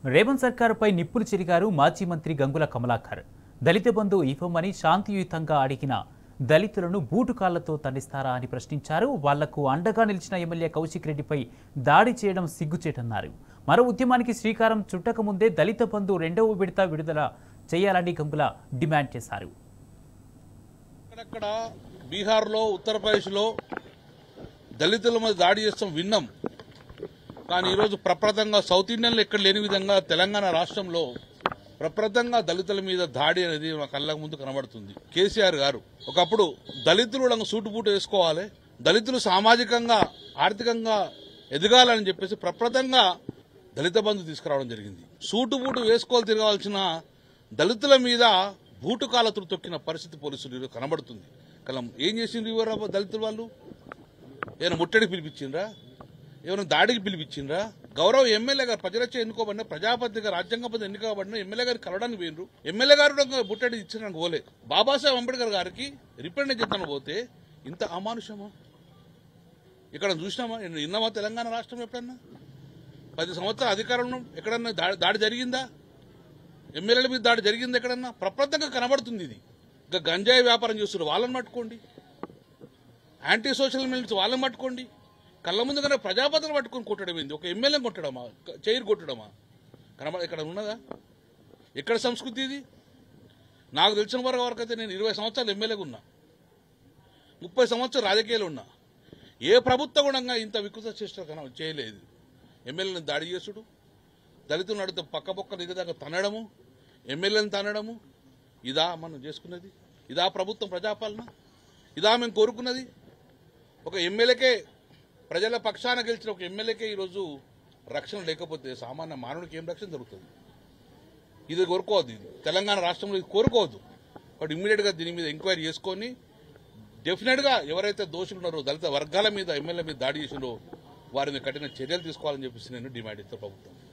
రేవంత్ సర్కారుపై నిప్పులు చెరిగారు మాజీ మంత్రి గంగుల కమలాకర్ దళిత బంధు ఇవ్వమని శాంతియుతంగా అడిగిన దళితులను బూటు కాళ్లతో తన్నిస్తారా అని ప్రశ్నించారు వాళ్లకు అండగా నిలిచిన ఎమ్మెల్యే కౌశిక్ రెడ్డిపై దాడి చేయడం సిగ్గుచేటన్నారు మరో ఉద్యమానికి శ్రీకారం చుట్టకముందే దళిత బంధు రెండవ విడత విడుదల చేయాలని గంగుల డిమాండ్ చేశారు అక్కడక్కడ బీహార్లో ఉత్తరప్రదేశ్లో దళితుల మీద దాడి చేస్తాం విన్నాం కానీ ఈరోజు ప్రప్రదంగా సౌత్ ఇండియన్లో ఎక్కడ లేని విధంగా తెలంగాణ రాష్ట్రంలో ప్రప్రదంగా దళితుల మీద దాడి అనేది మా కళ్ళకు ముందు కనబడుతుంది కేసీఆర్ గారు ఒకప్పుడు దళితులు వాళ్ళకు సూటుబూటు వేసుకోవాలి దళితులు సామాజికంగా ఆర్థికంగా ఎదగాలని చెప్పేసి ప్రప్రదంగా దళిత బంధు తీసుకురావడం జరిగింది సూటుబూటు వేసుకోవాలి తిరగాల్సిన దళితుల మీద బూటు కాలతులు తొక్కిన పరిస్థితి పోలీసులు ఈరోజు కనబడుతుంది కలం ఏం చేసిండ్రు ఇవ్వరా దళితుల వాళ్ళు ఏమైనా ముట్టడికి పిలిపించిండ్రా ఏమైనా దాడికి పిలిపించిండ్రా గౌరవ ఎమ్మెల్యే గారు ప్రజలచే ఎన్నుకోబడిన ప్రజాపతిగా రాజ్యాంగపతి ఎన్నుకోబడిన ఎమ్మెల్యే గారిని కలవడానికి పోయినరు ఎమ్మెల్యే గారు కూడా ముట్టడి ఇచ్చడానికి పోలే బాబాసాహెబ్ అంబేద్కర్ గారికి రిప్రజెంట్ చేస్తాను పోతే ఇంత అమానుషమా ఇక్కడ చూసినామా విన్నామా తెలంగాణ రాష్ట్రం ఎప్పుడన్నా పది సంవత్సరాల అధికారంలో ఎక్కడన్నా దా- దాడి జరిగిందా ఎమ్మెల్యేల మీద దాడి జరిగింది ఎక్కడన్నా ప్రప్రదంగా కనబడుతుంది ఇది ఇంకా గంజాయి వ్యాపారం చేస్తున్నారు వాళ్ళని పట్టుకోండి యాంటీ సోషల్ మిలిట్స్ వాళ్ళని పట్టుకోండి కళ్ళ ముందుగానే ప్రజాపతిని పట్టుకొని కొట్టడం ఏంది ఒక ఎమ్మెల్యేని కొట్టడమా చైర్ కొట్టడమా కనబడ ఇక్కడ ఉన్నదా ఎక్కడ సంస్కృతి ఇది నాకు తెలిసిన వరకు వరకు అయితే నేను ఇరవై సంవత్సరాలు ఎమ్మెల్యేగా ఉన్నా ముప్పై సంవత్సరాలు రాజకీయాలు ఉన్నా ఏ ప్రభుత్వ గుణంగా ఇంత వికృత చేష్ట కన చేయలేదు ఎమ్మెల్యేలను దాడి చేసుడు దళితులను అడిగితే పక్క పక్క దిగదాకా తనడము ఎమ్మెల్యేలను తనడము ఇదా మనం చేసుకున్నది ఇదా ప్రభుత్వం ప్రజాపాలన ఇదా మేము కోరుకున్నది ఒక ఎమ్మెల్యేకే ప్రజల పక్షాన గెలిచిన ఒక ఎమ్మెల్యేకే ఈరోజు రక్షణ లేకపోతే సామాన్య మానవుడికి ఏం రక్షణ దొరుకుతుంది ఇది కోరుకోవద్దు ఇది తెలంగాణ రాష్ట్రంలో ఇది కోరుకోవద్దు బట్ ఇమ్మీడియట్ గా దీని మీద ఎంక్వైరీ చేసుకొని డెఫినెట్ గా ఎవరైతే దోషులు ఉన్నారో దళిత వర్గాల మీద ఎమ్మెల్యే మీద దాడి చేసినారో వారి మీద కఠిన చర్యలు తీసుకోవాలని చెప్పేసి నేను డిమాండ్ ఇస్తాను ప్రభుత్వం